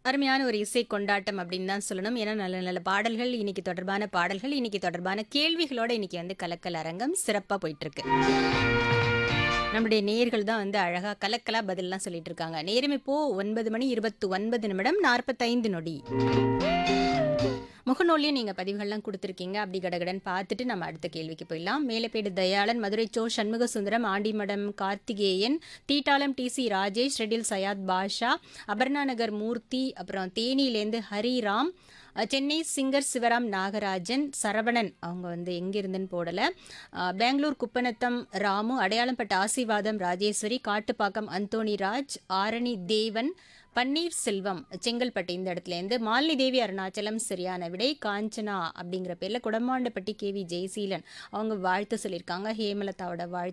அருமையான ஒரு இசை கொண்டாட்டம் அப்படின்னு தான் சொல்லணும் ஏன்னா நல்ல நல்ல பாடல்கள் இன்னைக்கு தொடர்பான பாடல்கள் இன்னைக்கு தொடர்பான கேள்விகளோட இன்னைக்கு வந்து கலக்கல் அரங்கம் சிறப்பாக போயிட்டு இருக்கு நம்முடைய நேயர்கள் தான் வந்து அழகா கலக்கலா பதில்லாம் சொல்லிட்டு இருக்காங்க நேரம் இப்போ ஒன்பது மணி இருபத்தி ஒன்பது நிமிடம் நாற்பத்தைந்து நொடி முகநூல்லையும் நீங்கள் பதிவுகள்லாம் கொடுத்துருக்கீங்க அப்படி கடகடன் பார்த்துட்டு நம்ம அடுத்த கேள்விக்கு போயிடலாம் மேலப்பேடு தயாளன் மதுரை சோ சண்முக சுந்தரம் ஆண்டிமடம் கார்த்திகேயன் தீட்டாளம் டிசி ராஜேஷ் ரெடில் சயாத் பாஷா அபர்ணா நகர் மூர்த்தி அப்புறம் தேனியிலேருந்து ஹரிராம் அஹ், சென்னை சிங்கர் சிவராம் நாகராஜன் சரவணன் அவங்க வந்து எங்க இருந்துன்னு போடலை பெங்களூர் குப்பநத்தம் ராமு அடையாளம்பட்ட ஆசீர்வாதம் ராஜேஸ்வரி காட்டுப்பாக்கம் அந்தோணி ராஜ் ஆரணி தேவன் பன்னீர் செல்வம் செங்கல்பட்டு இந்த இடத்துலேருந்து மாலினி தேவி அருணாச்சலம் சரியான விடை காஞ்சனா அப்படிங்கிற பேரில் குடமாண்டப்பட்டி கேவி ஜெயசீலன் அவங்க வாழ்த்து சொல்லியிருக்காங்க ஹேமலதாவோட வாழ்த்து